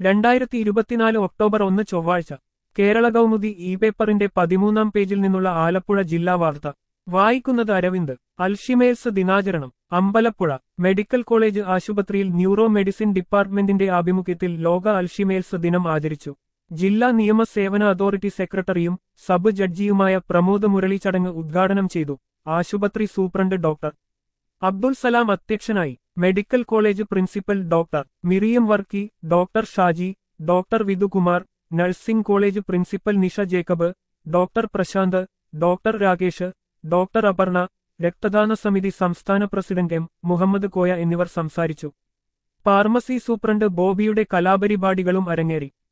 രണ്ടായിരത്തി ഇരുപത്തിനാല് ഒക്ടോബർ ഒന്ന് ചൊവ്വാഴ്ച കേരള കൗമുദി ഇ പേപ്പറിന്റെ പതിമൂന്നാം പേജിൽ നിന്നുള്ള ആലപ്പുഴ ജില്ലാ വാർത്ത വായിക്കുന്നത് അരവിന്ദ് അൽഷിമേഴ്സ് ദിനാചരണം അമ്പലപ്പുഴ മെഡിക്കൽ കോളേജ് ആശുപത്രിയിൽ ന്യൂറോ മെഡിസിൻ ഡിപ്പാർട്ട്മെന്റിന്റെ ആഭിമുഖ്യത്തിൽ ലോക അൽഷിമേഴ്സ് ദിനം ആചരിച്ചു ജില്ലാ നിയമസേവന അതോറിറ്റി സെക്രട്ടറിയും സബ് ജഡ്ജിയുമായ പ്രമോദ് മുരളി ചടങ്ങ് ഉദ്ഘാടനം ചെയ്തു ആശുപത്രി സൂപ്രണ്ട് ഡോക്ടർ അബ്ദുൽ സലാം അധ്യക്ഷനായി medical college principal doctor Miriam Varkey doctor Shaji doctor Vidhukumar nursing college principal Nisha Jacob doctor Prasanth doctor Rakesh doctor Aparna രക്തദാന സമിതി സംസ്ഥാന പ്രസിഡന്റ് എം മുഹമ്മദ് കോയ എന്നിവർ സംസാരിച്ചു ഫാർമസി സൂപ്രണ്ട് ബോബിയുടെ കലാപരിപാടികളും അരങ്ങേറി